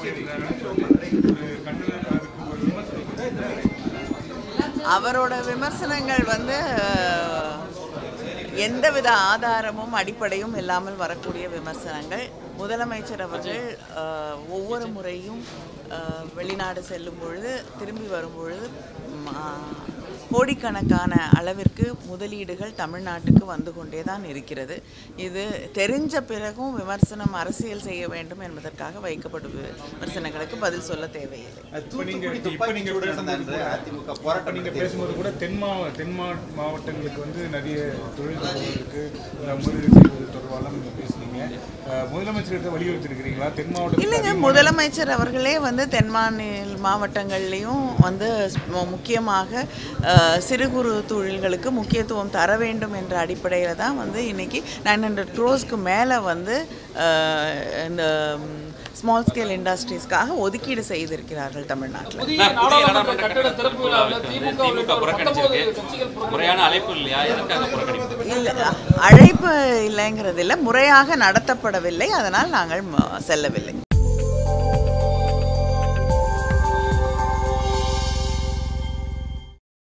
பண்ணியிருக்காருன்னு சொல்லி ஒரு கண்டனம் அதுக்கு ஒரு விமர்சனம் பண்ணியிருக்காரு. அவரோட விமர்சனங்கள் வந்து அஹ், எந்தவித ஆதாரமும் அடிப்படையும் இல்லாமல் வரக்கூடிய விமர்சனங்கள் முதலமைச்சர் அவர்கள் அஹ், ஒவ்வொரு முறையும் அஹ், வெளிநாடு செல்லும் பொழுது திரும்பி வரும் பொழுது ம், ஆ, கோடிக்கணக்கான அளவிற்கு முதலீடுகள் தமிழ்நாட்டுக்கு வந்து கொண்டே தான் இருக்கிறது இது தெரிஞ்ச பிறகும் விமர்சனம் அரசியல் செய்ய வேண்டும் என்பதற்காக வைக்கப்படும் விமர்சனங்களுக்கு பதில் சொல்ல தேவையில்லை இப்போ நீங்க இப்போ நீங்க பேசும்போது கூட அதிமுக இப்போ நீங்க பேசும்போது கூட தென் மாவ தென் மா மாவட்டங்களுக்கு வந்து நிறைய தொழில் இருக்கு அஹ் முதலீடு செய்வது தொடர்பாலாம் நீங்க பேசுனீங்க அஹ் முதலமைச்சர்கிட்ட வலியுறுத்தி இருக்கிறீங்களா தென் மாவட்டத்தில் இல்லைங்க முதலமைச்சர் அவர்களே வந்து தென் மாநில மாவட்டங்கள்லேயும் வந்து மு- முக்கியமாக அஹ், சிறு குறு தொழில்களுக்கு முக்கியத்துவம் தர வேண்டும் என்ற அடிப்படையில் தான் வந்து இன்னைக்கு நைன் ஹண்ட்ரட் க்ரோஸ்க்கு மேலே வந்து அஹ், இந்த ஸ்மால் ஸ்கேல் இண்டஸ்ட்ரீஸ்க்காக ஒதுக்கீடு செய்திருக்கிறார்கள் தமிழ்நாட்டில் புதிய நாடாளுமன்ற கட்டட திறப்பு விழாவில் திமுக உள்ளிட்ட ஒரு பத்தொன்பது கட்சிகள் முறையான அழைப்பு இல்லையா எதற்காக புறக்கணிப்பு இல்லை அழைப்பு இல்லைங்கிறது இல்லை முறையாக நடத்தப்படவில்லை அதனால் நாங்கள் ம- செல்லவில்லை